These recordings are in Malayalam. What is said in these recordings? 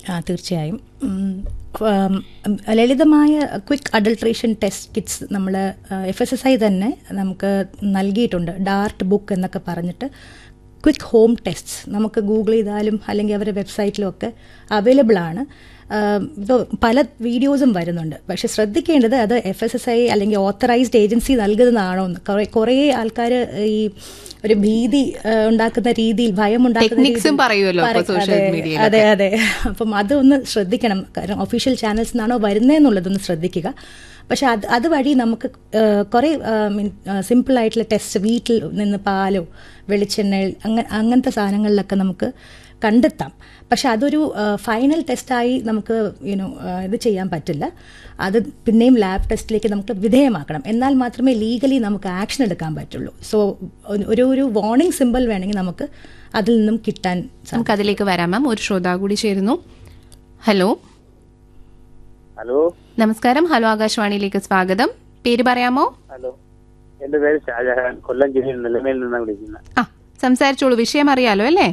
ആ തീർച്ചയായും ഉം, ഉം, ലളിതമായ ക്വിക്ക് അഡൾട്രേഷൻ ടെസ്റ്റ് കിറ്റ്സ് നമ്മൾ എഫ് എസ് എസ് ഐ തന്നെ നമുക്ക് നൽകിയിട്ടുണ്ട് ഡാർട്ട് ബുക്ക് എന്നൊക്കെ പറഞ്ഞിട്ട് ക്വിക്ക് ഹോം ടെസ്റ്റ് നമുക്ക് ഗൂഗിൾ ചെയ്താലും അല്ലെങ്കിൽ അവരുടെ വെബ്സൈറ്റിലും ഒക്കെ അവൈലബിൾ ആണ് ഇപ്പോൾ പല വീഡിയോസും വരുന്നുണ്ട് പക്ഷെ ശ്രദ്ധിക്കേണ്ടത് അത് എഫ് എസ് എസ് ഐ അല്ലെങ്കിൽ ഓത്തറൈസ്ഡ് ഏജൻസി നൽകുന്നതാണോ എന്ന് കുറേ കുറേ ആൾക്കാർ ഈ ഒരു ഭീതി ആ, ഉണ്ടാക്കുന്ന രീതിയിൽ ഭയം ഉണ്ടാക്കുന്ന Techniques ഉം രീതിയിൽ പറയുമല്ലോ ഇപ്പൊ പറ- social അതെ, media യിലൊക്കെ. അതെ അതെ അപ്പം അതൊന്ന് ശ്രദ്ധിക്കണം കാരണം ഒഫീഷ്യൽ ചാനൽസ് നിന്നാണോ വരുന്നതെന്നുള്ളതൊന്ന് ശ്രദ്ധിക്കുക പക്ഷെ അത് അതുവഴി നമുക്ക് ആ, കുറേ മീൻ സിമ്പിൾ ആയിട്ടുള്ള ടെസ്റ്റ് വീട്ടിൽ നിന്ന് പാലോ വെളിച്ചെണ്ണ അങ്ങ അങ്ങനത്തെ സാധനങ്ങളിലൊക്കെ നമുക്ക് കണ്ടെത്താം പക്ഷെ അതൊരു ഫൈനൽ ടെസ്റ്റായി നമുക്ക് യുനോ ഇത് ചെയ്യാൻ പറ്റില്ല അത് പിന്നെയും ലാബ് ടെസ്റ്റിലേക്ക് നമുക്ക് വിധേയമാക്കണം എന്നാൽ മാത്രമേ ലീഗലി നമുക്ക് ആക്ഷൻ എടുക്കാൻ പറ്റുള്ളൂ സോ ഒരു ഒരു വാർണിംഗ് സിമ്പിൾ വേണമെങ്കിൽ നമുക്ക് അതിൽ നിന്നും കിട്ടാൻ സാധിക്കും നമുക്ക് അതിലേക്ക് വരാം മാം ഒരു ശ്രോതാ കൂടി ചേരുന്നു ഹലോ ഹലോ നമസ്കാരം ഹലോ ആകാശവാണിയിലേക്ക് സ്വാഗതം പേര് പറയാമോ ഹലോ എന്റെ പേര് ഷാജഹാൻ കൊല്ലം ജില്ലയിൽ നിലമേൽ നിന്നാണ് വിളിക്കുന്നത് ആ സംസാരിച്ചോളൂ വിഷയം അറിയാലോ അല്ലേ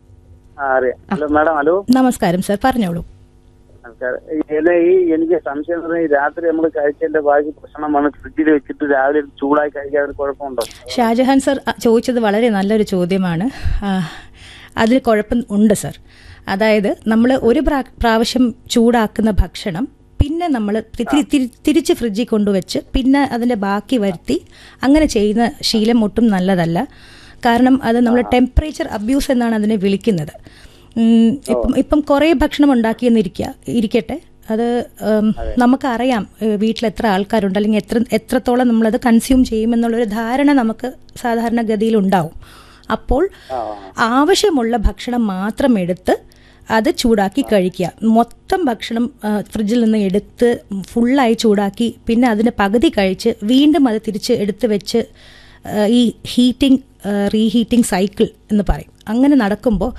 ആ അറിയാം ഹലോ മാഡം ഹലോ നമസ്കാരം സർ പറഞ്ഞോളൂ നമസ്കാരം ഈ എന്നെ ഈ എനിക്ക് സംശയം എന്ന് പറഞ്ഞാൽ ഈ രാത്രി നമ്മൾ കഴിച്ചതിന്റെ ബാക്കി ഭക്ഷണമാണ് ഫ്രിഡ്ജിൽ വെച്ചിട്ട് രാവിലെ ചൂടായി കഴിക്കാൻ ഒരു കുഴപ്പമുണ്ടോ ഷാജഹാൻ സർ അ, ചോദിച്ചത് വളരെ നല്ലൊരു ചോദ്യമാണ് ആ, അതിൽ കുഴപ്പം ഉണ്ട് സർ അതായത് നമ്മൾ ഒരു പ്രാ- പ്രാവശ്യം ചൂടാക്കുന്ന ഭക്ഷണം പിന്നെ നമ്മൾ തിരിച്ച് ഫ്രിഡ്ജിൽ കൊണ്ടുവച്ച് പിന്നെ അതിൻ്റെ ബാക്കി വരുത്തി അങ്ങനെ ചെയ്യുന്ന ശീലം ഒട്ടും നല്ലതല്ല കാരണം അത് നമ്മൾ ടെമ്പറേച്ചർ അബ്യൂസ് എന്നാണ് അതിനെ വിളിക്കുന്നത് ഉം, ഇപ്പം ഇപ്പം കുറേ ഭക്ഷണം ഉണ്ടാക്കിയെന്നിരിക്കുക ഇരിക്കട്ടെ അത് ഉം, നമുക്കറിയാം ഏഹ്, വീട്ടിൽ എത്ര ആൾക്കാരുണ്ട് അല്ലെങ്കിൽ എത്ര എത്രത്തോളം നമ്മളത് കൺസ്യൂം ചെയ്യുമെന്നുള്ളൊരു ധാരണ നമുക്ക് സാധാരണഗതിയിൽ ഉണ്ടാവും അപ്പോൾ ആവശ്യമുള്ള ഭക്ഷണം മാത്രം എടുത്ത് അത് ചൂടാക്കി കഴിക്കുക മൊത്തം ഭക്ഷണം ആ, ഫ്രിഡ്ജിൽ നിന്ന് എടുത്ത് ഫുള്ളായി ചൂടാക്കി പിന്നെ അതിൻ്റെ പകുതി കഴിച്ച് വീണ്ടും അത് തിരിച്ച് എടുത്ത് വെച്ച് ആ, ഈ ഹീറ്റിംഗ് റീഹീറ്റിംഗ് സൈക്കിൾ എന്ന് പറയും അങ്ങനെ നടക്കുമ്പോൾ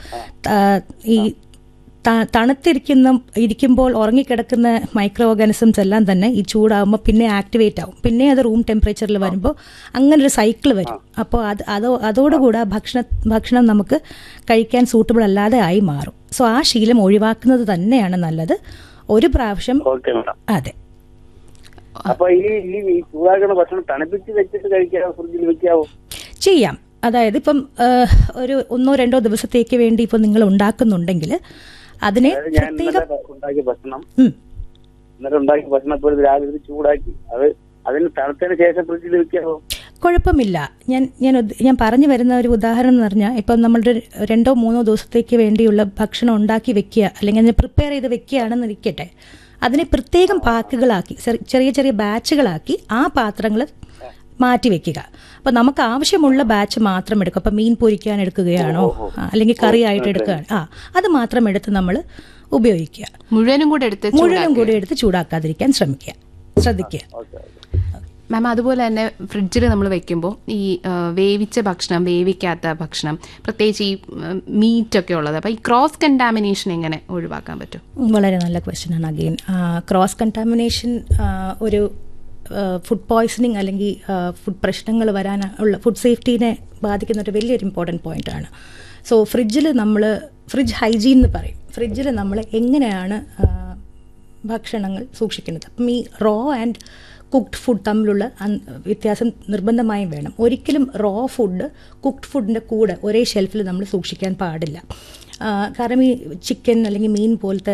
ഈ ത- തണുത്തിരിക്കുന്ന ഇരിക്കുമ്പോൾ ഉറങ്ങിക്കിടക്കുന്ന മൈക്രോ ഓർഗാനിസംസ് എല്ലാം തന്നെ ഈ ചൂടാകുമ്പോൾ പിന്നെ ആക്ടിവേറ്റ് ആവും പിന്നെ അത് റൂം ടെമ്പറേച്ചറിൽ വരുമ്പോൾ അങ്ങനെ ഒരു സൈക്കിൾ വരും അപ്പോൾ അത് അതോ അതോടുകൂടെ ആ ഭക്ഷണ ഭക്ഷണം നമുക്ക് കഴിക്കാൻ സൂട്ടബിൾ അല്ലാതെ ആയി മാറും സോ ആ ശീലം ഒഴിവാക്കുന്നത് തന്നെയാണ് നല്ലത് ഒരു പ്രാവശ്യം ഓക്കെ മാഡം അതെ അപ്പൊ ഈ ഈ ഈ ചൂടാക്കുന്ന ഭക്ഷണം തണുപ്പിച്ച് വെച്ചിട്ട് കഴിക്കാവോ ഫ്രിഡ്ജിൽ വെക്കാവോ ചെയ്യാം അതായത് ഇപ്പം ആ, ഒരു ഒന്നോ രണ്ടോ ദിവസത്തേക്ക് വേണ്ടി ഇപ്പം നിങ്ങൾ ഉണ്ടാക്കുന്നുണ്ടെങ്കിൽ അതിനെ അതായത് ഞാൻ പ്രത്യേകം ഇന്നലെ ഉണ്ടാക്കിയ ഭക്ഷണം ഉം. ഇന്നലെ ഉണ്ടാക്കിയ ഭക്ഷണം ഇപ്പോൾ ഇത് രാവിലെ ഇത് ചൂടാക്കി അത് അതിന് തണുത്തതിന് ശേഷം ഫ്രിഡ്ജിൽ വെക്കാവോ കുഴപ്പമില്ല ഞാൻ ഞാൻ ഉദ്ദ- ഞാൻ പറഞ്ഞു വരുന്ന ഒരു ഉദാഹരണം എന്ന് പറഞ്ഞാൽ ഇപ്പം നമ്മളുടെ ഒരു രണ്ടോ മൂന്നോ ദിവസത്തേക്ക് വേണ്ടിയുള്ള ഭക്ഷണം ഉണ്ടാക്കി വെക്കുക അല്ലെങ്കിൽ അതിനെ പ്രിപ്പയർ ചെയ്ത് വെക്കുകയാണെന്ന് ഇരിക്കട്ടെ അതിനെ പ്രത്യേകം പാക്കുകളാക്കി ചെറി- ചെറിയ ചെറിയ ബാച്ചുകളാക്കി ആ പാത്രങ്ങൾ മാറ്റി വെക്കുക അപ്പം നമുക്ക് ആവശ്യമുള്ള ബാച്ച് മാത്രം എടുക്കും അപ്പം മീൻ പൊരിക്കാൻ എടുക്കുകയാണോ ആ, അല്ലെങ്കിൽ കറി ആയിട്ട് എടുക്കുകയാണ് ആ അത് മാത്രം എടുത്ത് നമ്മൾ ഉപയോഗിക്കുക മുഴുവനും കൂടെ എടുത്ത് മുഴുവനും കൂടി എടുത്ത് ചൂടാക്കാതിരിക്കാൻ ശ്രമിക്കുക ശ്രദ്ധിക്കുക ഓക്കെ ഓക്കെ മാം അതുപോലെ തന്നെ ഫ്രിഡ്ജിൽ നമ്മൾ വെക്കുമ്പോൾ ഈ ആ, വേവിച്ച ഭക്ഷണം വേവിക്കാത്ത ഭക്ഷണം പ്രത്യേകിച്ച് ഈ മീറ്റ് ഒക്കെ ഉള്ളത് അപ്പോൾ ഈ ക്രോസ് കണ്ടാമിനേഷൻ എങ്ങനെ ഒഴിവാക്കാൻ പറ്റും വളരെ നല്ല ക്വസ്റ്റ്യൻ ആണ് അഗെയിൻ ക്രോസ് കണ്ടാമിനേഷൻ ഒരു ഫുഡ് പോയ്സണിങ് അല്ലെങ്കിൽ ഫുഡ് പ്രശ്നങ്ങൾ വരാൻ ഉള്ള ഫുഡ് സേഫ്റ്റീനെ ബാധിക്കുന്ന ഒരു വലിയൊരു ഇമ്പോർട്ടൻറ്റ് പോയിന്റ് ആണ് സോ ഫ്രിഡ്ജിൽ നമ്മൾ ഫ്രിഡ്ജ് ഹൈജീൻ എന്ന് പറയും ഫ്രിഡ്ജിൽ നമ്മൾ എങ്ങനെയാണ് ആ, ഭക്ഷണങ്ങൾ സൂക്ഷിക്കുന്നത് അപ്പം ഈ റോ ആൻഡ് കുക്ക്ഡ് ഫുഡ് തമ്മിലുള്ള അൻ- വ്യത്യാസം നിർബന്ധമായും വേണം ഒരിക്കലും റോ ഫുഡ് കുക്ക്ഡ് ഫുഡിൻ്റെ കൂടെ ഒരേ ഷെൽഫിൽ നമ്മൾ സൂക്ഷിക്കാൻ പാടില്ല ആ, കാരണം ഈ ചിക്കൻ അല്ലെങ്കിൽ മീൻ പോലത്തെ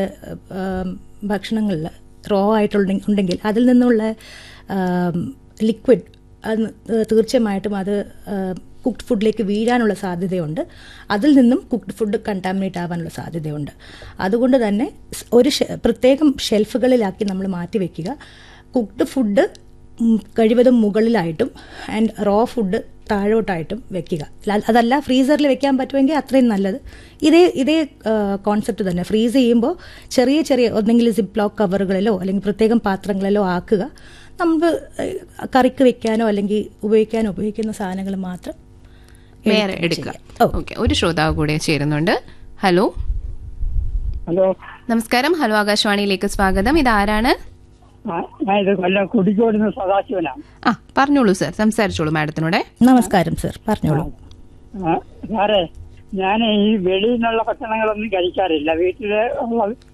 ഭക്ഷണങ്ങളിൽ റോ ആയിട്ടുള്ള ഉണ്ടെങ്കിൽ അതിൽ നിന്നുള്ള ലിക്വിഡ് അത് തീർച്ചയായിട്ടും അത് കുക്ക്ഡ് ഫുഡിലേക്ക് വീഴാനുള്ള സാധ്യതയുണ്ട് അതിൽ നിന്നും കുക്ക്ഡ് ഫുഡ് കണ്ടാമിനേറ്റ് ആവാനുള്ള സാധ്യതയുണ്ട് അതുകൊണ്ട് തന്നെ സ് ഒരു ഷെ- പ്രത്യേകം ഷെൽഫുകളിലാക്കി നമ്മൾ മാറ്റി വെക്കുക കുക്ക്ഡ് ഫുഡ് കഴിവതും മുകളിലായിട്ടും ആൻഡ് റോ ഫുഡ് താഴോട്ടായിട്ടും വെക്കുക ല- അതല്ല ഫ്രീസറിൽ വെക്കാൻ പറ്റുമെങ്കിൽ അത്രയും നല്ലത് ഇതേ ഇതേ കോൺസെപ്റ്റ് തന്നെ ഫ്രീസ് ചെയ്യുമ്പോൾ ചെറിയ ചെറിയ ഒന്നെങ്കിൽ സിപ്പ് ലോക്ക് കവറുകളിലോ അല്ലെങ്കിൽ പ്രത്യേകം പാത്രങ്ങളിലോ ആക്കുക നമുക്ക് ഏഹ്, കറിക്ക് വെക്കാനോ അല്ലെങ്കിൽ ഉപയോഗിക്കാനോ ഉപയോഗിക്കുന്ന സാധനങ്ങൾ മാത്രം വേറെ എടുത്ത് എടുക്കുക ചെയ്യാം. ഓ ഓക്കെ ഒരു ശ്രോതാവ് കൂടെ ചേരുന്നുണ്ട് ഹലോ ഹലോ നമസ്കാരം ഹലോ ആകാശവാണിയിലേക്ക് സ്വാഗതം ഇതാരാണ് ആ, ഞാൻ ഇത് കൊല്ലം കുടിക്കോടുന്ന സദാശിവനാണ് ആ പറഞ്ഞോളൂ സർ സംസാരിച്ചോളൂ മാഡത്തിനോടെ നമസ്കാരം സർ പറഞ്ഞോളൂ ആ, സാറേ ഞാൻ ഈ വെളിയിൽ നിന്നുള്ള ഭക്ഷണങ്ങളൊന്നും കഴിക്കാറില്ല വീട്ടില് ഉള്ള